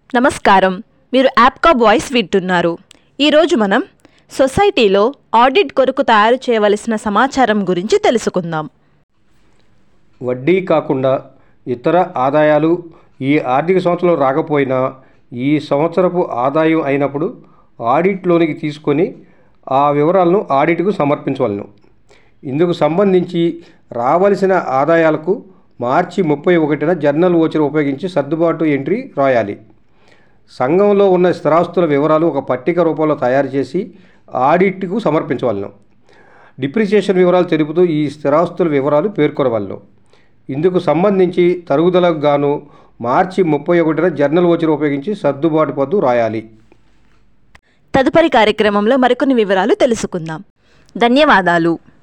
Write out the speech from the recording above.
నమస్కారం మీరు యాప్కా వాయిస్ వింటున్నారు ఈరోజు మనం సొసైటీలో ఆడిట్ కొరకు తయారు చేయవలసిన సమాచారం గురించి తెలుసుకుందాం వడ్డీ కాకుండా ఇతర ఆదాయాలు ఈ ఆర్థిక సంవత్సరంలో రాకపోయినా ఈ సంవత్సరపు ఆదాయం అయినప్పుడు ఆడిట్లోనికి తీసుకొని ఆ వివరాలను ఆడిట్కు సమర్పించవలను ఇందుకు సంబంధించి రావలసిన ఆదాయాలకు మార్చి ముప్పై ఒకటిన జర్నల్ ఓచర్ ఉపయోగించి సర్దుబాటు ఎంట్రీ రాయాలి సంఘంలో ఉన్న స్థిరాస్తుల వివరాలు ఒక పట్టిక రూపంలో తయారు చేసి ఆడిట్కు సమర్పించవలను డిప్రిసియేషన్ వివరాలు తెలుపుతూ ఈ స్థిరాస్తుల వివరాలు పేర్కొనవలను ఇందుకు సంబంధించి తరుగుదలకు గాను మార్చి ముప్పై ఒకటిన జర్నల్ ఓచర్ ఉపయోగించి సర్దుబాటు పద్దు రాయాలి తదుపరి కార్యక్రమంలో మరికొన్ని వివరాలు తెలుసుకుందాం ధన్యవాదాలు